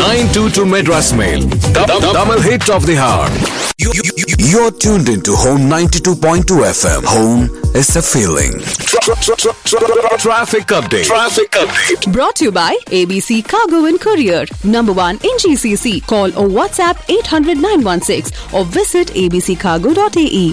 922 Madras Mail. The, the, double hit of the hour. You're tuned into Home 92.2 FM. Home is a feeling. Tra- tra- tra- tra- Traffic update. Traffic update. Brought to you by ABC Cargo and Courier. Number one in GCC. Call or WhatsApp 800 916 or visit abccargo.ae.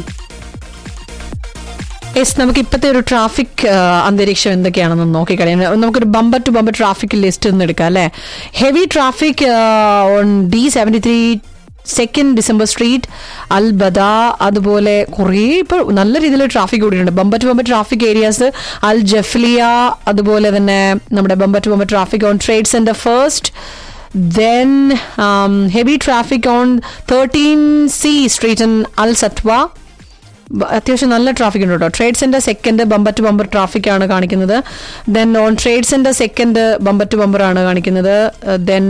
Yes നമുക്ക് ഇപ്പോഴത്തെ ഒരു traffic അന്തരീക്ഷം എന്തൊക്കെയാണെന്ന് നോക്കിക്കളയാം നമുക്കൊരു bumper to bumper traffic list ഒന്ന് എടുക്കാം അല്ലേ heavy traffic on D seventy three second December street Al Bada അതുപോലെ കുറേ ഇപ്പോൾ നല്ല രീതിയിൽ ട്രാഫിക് കൂടിയിട്ടുണ്ട് bumper to bumper traffic areas Al Jafliya അതുപോലെ തന്നെ നമ്മുടെ bumper to bumper traffic on trade centre first then heavy traffic on thirteen C street in Al Satwa ബ- അത്യാവശ്യം നല്ല ട്രാഫിക് ഉണ്ട് കേട്ടോ trade centre second bumper to bumper traffic ആണ് കാണിക്കുന്നത് then on trade centre second bumper to bumper ആണ് കാണിക്കുന്നത് then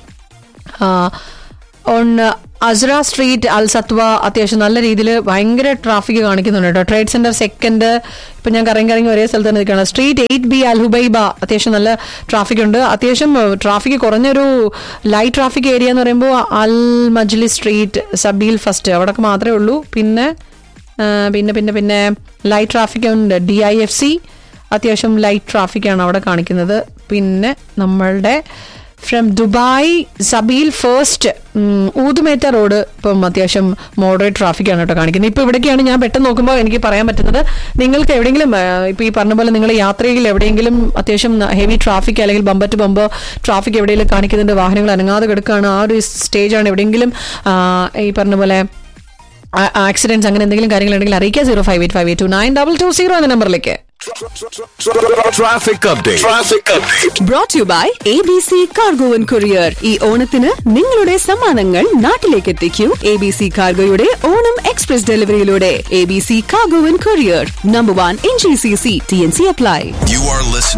on Azra street Al Satwa അത്യാവശ്യം നല്ല രീതിയിൽ ഭയങ്കര ട്രാഫിക് കാണിക്കുന്നുണ്ട് കേട്ടോ ട്രേഡ് സെന്റർ സെക്കൻഡ് ഇപ്പം ഞാൻ കറങ്ങി കറങ്ങി ഒരേ സ്ഥലത്ത് തന്നെ നിൽക്കുകയാണ് street eight B Al Hubaiba അത്യാവശ്യം നല്ല ട്രാഫിക് ഉണ്ട് അത്യാവശ്യം ട്രാഫിക് കുറഞ്ഞൊരു ലൈറ്റ് ട്രാഫിക് ഏരിയ എന്ന് പറയുമ്പോൾ അൽ മജ്ലി സ്ട്രീറ്റ് സബീൽ ഫസ്റ്റ് അവിടെയൊക്കെ മാത്രമേ ഉള്ളൂ പിന്നെ ആ, പിന്നെ പിന്നെ പിന്നെ ലൈറ്റ് ട്രാഫിക് ഉണ്ട് ഡി ഐ എഫ് സി അത്യാവശ്യം ലൈറ്റ് ട്രാഫിക്കാണ് അവിടെ കാണിക്കുന്നത് പിന്നെ നമ്മളുടെ from Dubai Sabeel first Oud Metha road ഇപ്പം അത്യാവശ്യം മോഡറേറ്റ് ട്രാഫിക്കാണ് കേട്ടോ കാണിക്കുന്നത് ഇപ്പോൾ ഇവിടേക്കാണ് ഞാൻ പെട്ടെന്ന് നോക്കുമ്പോൾ എനിക്ക് പറയാൻ പറ്റുന്നത് നിങ്ങൾക്ക് എവിടെയെങ്കിലും ആ, ഇപ്പോൾ ഈ പറഞ്ഞ പോലെ നിങ്ങൾ യാത്രയിൽ എവിടെയെങ്കിലും അത്യാവശ്യം ഹെവി ട്രാഫിക് അല്ലെങ്കിൽ ബമ്പർ ടു ബമ്പർ ട്രാഫിക് എവിടെയെങ്കിലും കാണിക്കുന്നുണ്ട് വാഹനങ്ങൾ അനങ്ങാതെ കിടക്കുകയാണ് ആ ഒരു സ്റ്റേജാണ് എവിടെയെങ്കിലും ആ, ഈ പറഞ്ഞ പോലെ ആക്സിഡൻസ് അങ്ങനെ എന്തെങ്കിലും കാര്യങ്ങളുണ്ടെങ്കിൽ അറിയിക്കുക zero five eight five eight two nine double two zero എന്ന നമ്പറിലേക്ക് Traffic update. Traffic update. Brought to you by ABC Cargo and Courier. ഈ ഓണത്തിന് നിങ്ങളുടെ സമ്മാനങ്ങൾ നാട്ടിലേക്ക് എത്തിക്കൂ എ ബി സി കാർഗോയുടെ ഓണം എക്സ്പ്രസ് ഡെലിവറിയിലൂടെ A B C cargo and courier number one in G C C T N C apply You are listening